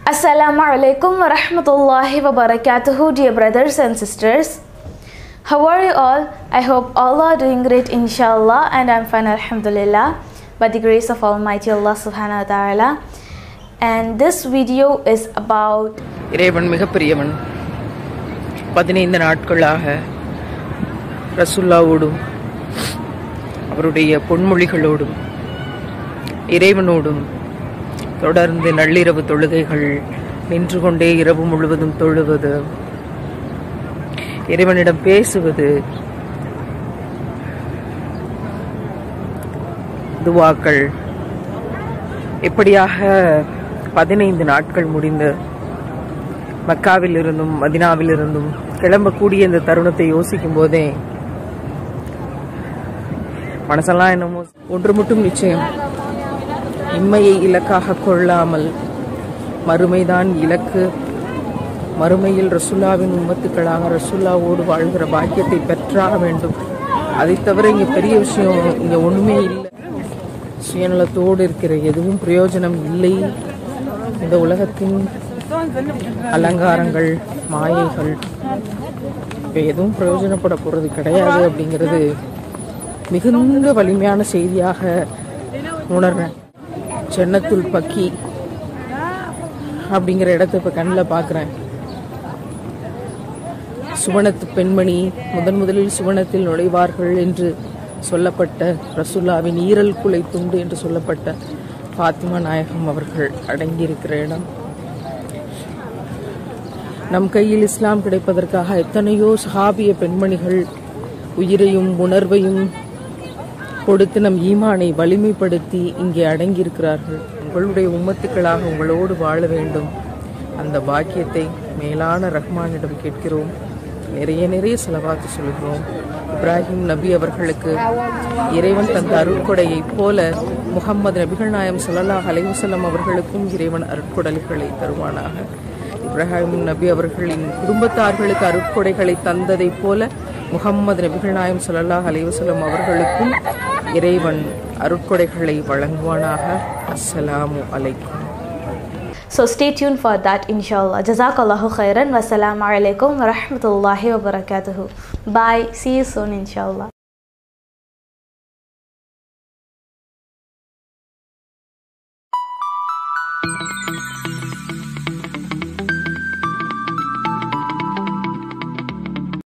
Assalamu alaikum wa rahmatullahi wa barakatuhu, dear brothers and sisters. How are you all? I hope all are doing great, inshallah, and I'm fine, alhamdulillah, by the grace of Almighty Allah subhanahu wa ta'ala. And this video is about இறைவன் மிகப்பெரியவன் பதினைந்து நாட்களாக ரசுல்லாவோடும் அவருடைய பொன்மொழிகளோடும் இறைவனோடும் தொடர்ந்து நள்ளிரவு தொழுகைகள் நின்று கொண்டே இரவு முழுவதும் தொழுவது இறைவனிடம் பேசுவது துவாக்கள் இப்படியாக பதினைந்து நாட்கள் முடிந்து மக்காவில் இருந்தும் மதினாவில் இருந்தும் கிளம்பக்கூடிய இந்த தருணத்தை யோசிக்கும் போதே மனசெல்லாம் என்னமோ ஒன்று மட்டும் நிச்சயம் இம்மையை இலக்காக கொள்ளாமல் மறுமைதான் இலக்கு மறுமையில் ரசுல்லாவின் உம்மத்துக்களாக ரசுல்லாவோடு வாழ்கிற பாக்கியத்தை பெற்றாக வேண்டும் அதை தவிர இங்க பெரிய விஷயம் இங்க ஒண்ணுமே இல்லை சுயநலத்தோடு இருக்கிற எதுவும் பிரயோஜனம் இல்லை இந்த உலகத்தின் அலங்காரங்கள் மாயைகள் இப்போ எதுவும் பிரயோஜனப்பட போறது கிடையாது அப்படிங்கிறது மிகுந்த வலிமையான செய்தியாக உணர்றேன் சென்னத்துல் பக்கி அப்படிங்கிற இடத்த இப்போ கண்ணில் பார்க்குறேன் சுவனத்து பெண்மணி முதன் முதலில் சுவனத்தில் நுழைவார்கள் என்று சொல்லப்பட்ட ரசுல்லாவின் ஈரல் குலை துண்டு என்று சொல்லப்பட்ட பாத்திமா நாயகம் அவர்கள் அடங்கியிருக்கிற இடம் நம் கையில் இஸ்லாம் கிடைப்பதற்காக எத்தனையோ சஹாபிய பெண்மணிகள் உயிரையும் உணர்வையும் கொடுத்து நம் ஈமானை வலிமைப்படுத்தி இங்கே அடங்கியிருக்கிறார்கள் உங்களுடைய உம்மத்துக்களாக உங்களோடு வாழ வேண்டும் அந்த பாக்கியத்தை மேலான ரஹ்மானிடம் கேட்கிறோம் நிறைய நிறைய செலவாத்து சொல்கிறோம் இப்ராஹிம் நபி அவர்களுக்கு இறைவன் தந்த அருட்கொடையைப் போல முகம்மது நபிகள் நாயம் ஸல்லல்லாஹு அலைஹி வஸல்லம் அவர்களுக்கும் இறைவன் அருட்கொடல்களை தருவானாக இப்ராஹிம் நபி அவர்களின் குடும்பத்தார்களுக்கு அருட்கொடைகளை தந்ததைப் போல முகம்மது நபிகள் நாயம் ஸல்லல்லாஹு அலைஹி வஸல்லம் அவர்களுக்கும் இறைவன் அருட்கொடைகளை வழங்குவானாக அஸ்ஸலாமு அலைக்கும் So stay tuned for that, inshallah. Jazakallahu khairan. Wassalamu alaikum wa rahmatullahi wa barakatuhu. Bye. See you soon, inshallah.